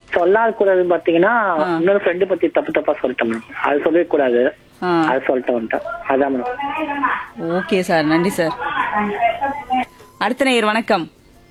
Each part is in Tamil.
சொல்லாத கூடாதுன்னு பாத்தீங்கன்னா இன்னொரு ஃப்ரெண்டு பத்தி தப்பு தப்பா சொல்லிட்டேன் மேம் அது சொல்லவே கூடாது ஆ அது சொல்லிட்டு வந்துட்டேன் அதான் மேம் ஓகே சார் நன்றி சார் அடுத்த நேயர் வணக்கம்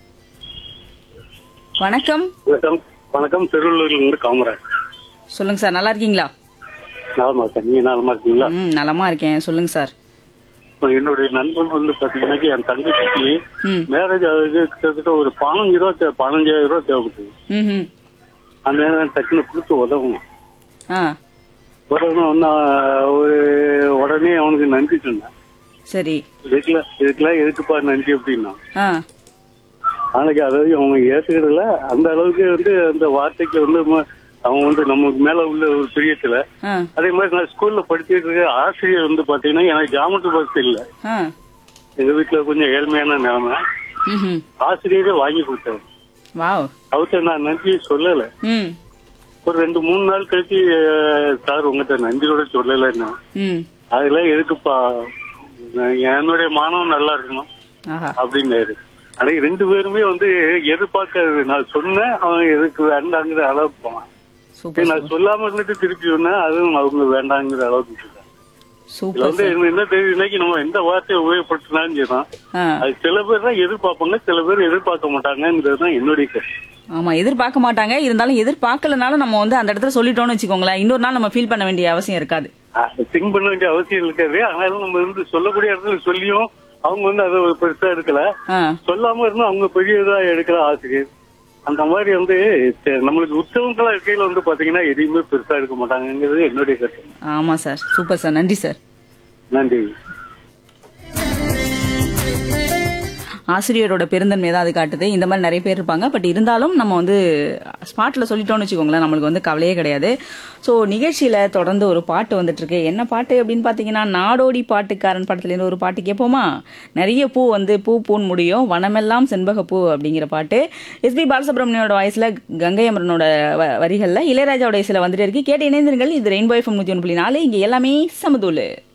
வணக்கம் வணக்கம் வணக்கம் திருவள்ளூர்ல இருந்து காமராஜ் சொல்லுங்க சார் நல்லா இருக்கீங்களா நலமா சார் நீங்க நலமா இருக்கீங்களா ம் நலமா இருக்கேன் சொல்லுங்க சார் இப்ப என்னுடைய நண்பன் வந்து பாத்தீங்கன்னா என் தங்கச்சிக்கு ம் மேரேஜ் ஆகுது கிட்டத்தட்ட ஒரு பதினஞ்சு ரூபா தே- பதினஞ்சாயிரம் ரூபா தேவைப்படுது ம் ம் அந்த நேரம் டக்குன்னு கொடுத்து உதவும் ஆ உதவணும் நான் ஒரு உடனே அவனுக்கு நன்றி சொன்னேன் சரி இதுக்கெல்லாம் இதுக்கெல்லாம் எதுக்குப்பா நன்றி அப்படின்னா ஆ நாளைக்கு அதாவது அவங்க ஏத்துக்கிறதுல அந்த அளவுக்கு வந்து அந்த வார்த்தைக்கு வந்து ம- அவன் வந்து நமக்கு மேல உள்ள ஒரு பிரியத்துல ஆ அதே மாதிரி நான் ஸ்கூல்ல படிச்சுட்டு இருக்க ஆசிரியர் வந்து பாத்தீங்கன்னா எனக்கு ஜாமெட்ரி பாக்ஸ் இல்ல ஆ எங்க வீட்டுல கொஞ்சம் ஏழ்மையான நிலைமை ம் ஆசிரியரே வாங்கி கொடுத்தாரு வாவ் அவர்கிட்ட நான் நன்றி சொல்லல ம் ஒரு ரெண்டு மூணு நாள் கழிச்சு அஹ், சார் உங்ககிட்ட நன்றியோட சொல்லலைன்னா ம் அதெல்லாம் எதுக்குப்பா நான் என்னுடைய மாணவன் நல்லா இருக்கணும் ஆஹா அப்படின்னாரு ஆனா ரெண்டு பேருமே வந்து எதிர்பார்க்காது நான் சொன்னேன் அவன் எதுக்கு வேண்டாங்கிற அளவுக்கு போனான் சூப்பர் நான் சொல்லாம இருந்துட்டு திருப்பி சொன்னேன் அதுவும் அவங்க வேண்டாங்கிற அளவுக்கு இருக்காங்க. இதுல சூப்பர் வந்து சார் என்ன தெரியுது இன்னைக்கு நம்ம எந்த வார்த்தையை உபயோகப்படுத்தினாலும் சரிதான் ஆ அது சில பேர் தான் எதிர்பார்ப்பாங்க சில பேர் எதிர்பார்க்க மாட்டாங்கிறது தான் என்னுடைய கருத்து ஆமா எதிர்பார்க்க மாட்டாங்க இருந்தாலும் எதிர்பார்க்கலனாலும் நம்ம வந்து அந்த இடத்துல சொல்லிட்டோம்னு வச்சுக்கோங்களேன் இன்னொரு நாள் நம்ம ஃபீல் பண்ண வேண்டிய அவசியம் இருக்காது திங்க் பண்ண வேண்டிய அவசியம் இருக்காது ஆனாலும் நம்ம வந்து சொல்லக்கூடிய இடத்துல சொல்லியும் அவங்க வந்து அதை ஒரு பெருசா எடுக்கல ஆ சொல்லாம இருந்தும் அவங்க பெரியதா எடுக்கிற ஆசிரியர் அந்த மாதிரி வந்து சரி, நம்மளுக்கு உற்சவங்களா இருக்கையில வந்து பாத்தீங்கன்னா எதையுமே பெருசா எடுக்க மாட்டாங்கிறது என்னுடைய கருத்து ஆமா சார் சூப்பர் சார் நன்றி சார் நன்றி ஆசிரியரோட பெருந்தன்மை தான் அது காட்டுது இந்த மாதிரி நிறைய பேர் இருப்பாங்க பட் இருந்தாலும் நம்ம வந்து ஸ்பாட்ல சொல்லிட்டோம்னு வச்சுக்கோங்களேன் நம்மளுக்கு வந்து கவலையே கிடையாது ஸோ நிகழ்ச்சியில தொடர்ந்து ஒரு பாட்டு வந்துட்டு இருக்கு என்ன பாட்டு அப்படின்னு பார்த்தீங்கன்னா நாடோடி பாட்டுக்காரன் படத்துலேருந்து ஒரு பாட்டு கேட்போமா நிறைய பூ வந்து பூ பூன் முடியும் வனமெல்லாம் செண்பகப்பூ அப்படிங்கிற பாட்டு எஸ்பி பாலசுப்ரமணியோட வாய்ஸ்ல கங்கை அமரனோட வ- வரிகள்ல இளையராஜாவோட இசையில வந்துட்டு இருக்கு கேட்டு இணைந்திருங்கள் இது ரெயின்போ எஃப்எம் நூற்றி ஒன்று புள்ளி நாலு இங்கே எல்லாமே சமதூளு